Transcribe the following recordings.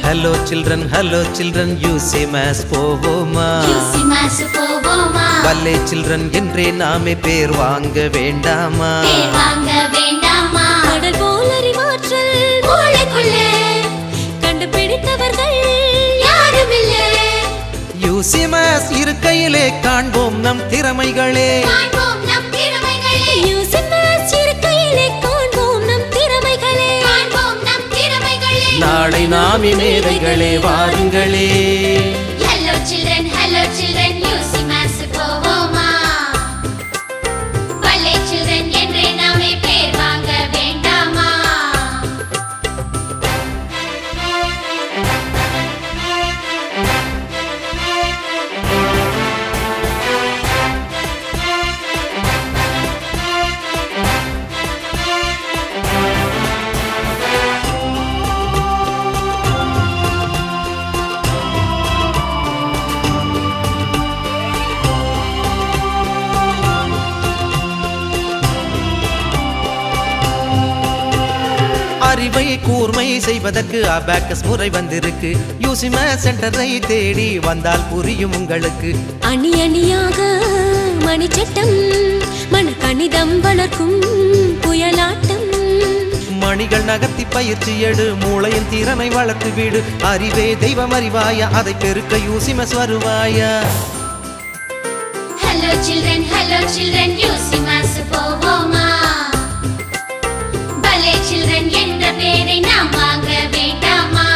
hello children hello children UCMAS போவோமா UCMAS போவோமா பல்லே சில்ட்ரன் என்றே நாமே பேர் வாங்க வேண்டாமா பேர் வாங்க வேண்டாமா கடல் போல் அறிவாற்றல் மூளைக்குள்ளே கண்டுபிடித்தவர்கள் யாரும் இல்லை யூசி மேஸ் இருக்கையிலே காண்போம் நம் திறமைகளே காண்போம் நம் திறமைகளே யூசின் மேட்ச் இருக்கையிலே காண்போம் நம் திறமைகளே காண்போம் நம் திறமைகளே நாளை நாமே மேதைகளே வாருங்களே hello children hello children UCMAS போவோமா பல்லே சில்ட்ரன் என்றே நாமே பேர் வாங்க வேண்டாமா அறிவை கூர்மை செய்வதற்கு அபாக்கஸ் முறை வந்திருக்கு யூசி மேஸ் சென்டரை தேடி வந்தால் புரியும் உங்களுக்கு அணி அணியாக மணிச்சட்டம் மன கணிதம் வளர்க்கும் புயலாட்டம் மணிகள் நகர்த்தி பயிற்சி எடு மூளையின் திறனை வளர்த்து விடு அறிவே தெய்வம் அறிவாயா அதை பெருக்க யூசி மேஸ் வருவாயா hello children hello children UCMAS போவோமா பலே சில்ட்ரன் என்ற பேரை நாம் வாங்க வேண்டாமா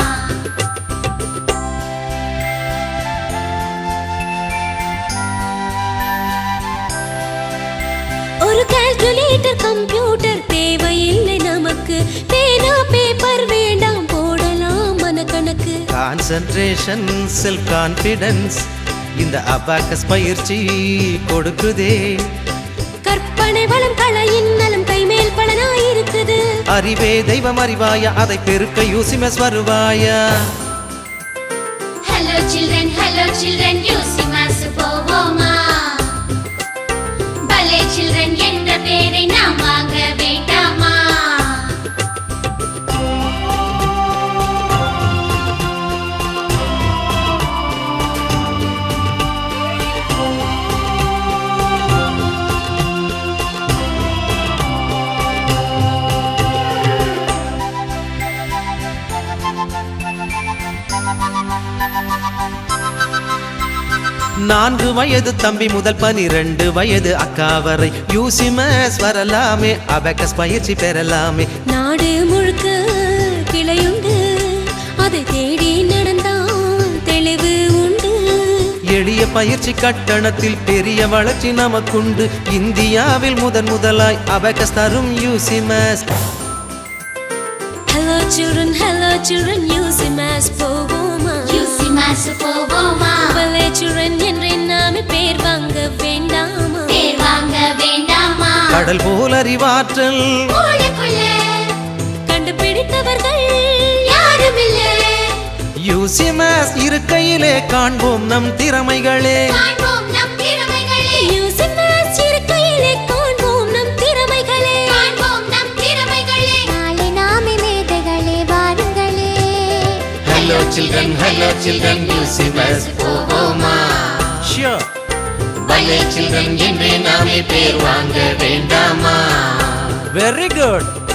ஒரு கால்குலேட்டர் கம்ப்யூட்டர் தேவையில்லை நமக்கு பேனா பேப்பர் வேண்டாம் போடலாம் மனக்கணக்கு கான்சன்ட்ரேஷன் செல்ஃப் கான்ஃபிடன்ஸ் இந்த அபாக்கஸ் பயிற்சி கொடுக்குதே கற்பனை வளம் கலையின் நலம் கைமேல் பலனா இருக்குது அறிவே தெய்வம் அறிவாயா அதை பெருக்க யூசி மேஸ் வருவாயா hello children hello children UCMAS போவோமா பலே சில்ட்ரன் என்ற பேரை நாம் வாங்க வேண்டாமா நான்கு வயது தம்பி முதல் பனிரெண்டு வயது அக்கா வரை யூசி மேஸ் வரலாமே அபாக்கஸ் பயிற்சி பெறலாமே நாடு முழுக்க கிளையுண்டு அதை தேடி நடந்தால் தெளிவு உண்டு எளிய பயிற்சி கட்டணத்தில் பெரிய வளர்ச்சி நமக்குண்டு இந்தியாவில் முதன் முதலாய் அபாக்கஸ் தரும் UCMAS hello children hello children UCMAS போவோமா யூசி மாசு போவோமா பலே சில்ட்ரன் என்று நாம பேர் வாங்க வேண்டாமா பேர் வாங்க வேண்டாமா கடல் போல் அறிவாற்றல் மூளைக்குள்ளே கண்டுபிடித்தவர்கள் யாரும் இல்லை யூசி மேஸ் இருக்கையிலே காண்போம் நம் திறமைகளே காண்போம் நம் திறமைகளே யூசி மேட்ச் இருக்கையிலே காண்போம் நம் திறமைகளே காண்போம் நம் திறமைகளே நாளை நாமே மேதைகளே வாருங்களே hello children hello children UCMAS போவோமா ஷியோர் பலே சில்ட்ரன் என்றே நாமே பேர் வாங்க வேண்டாமா வெரி குட்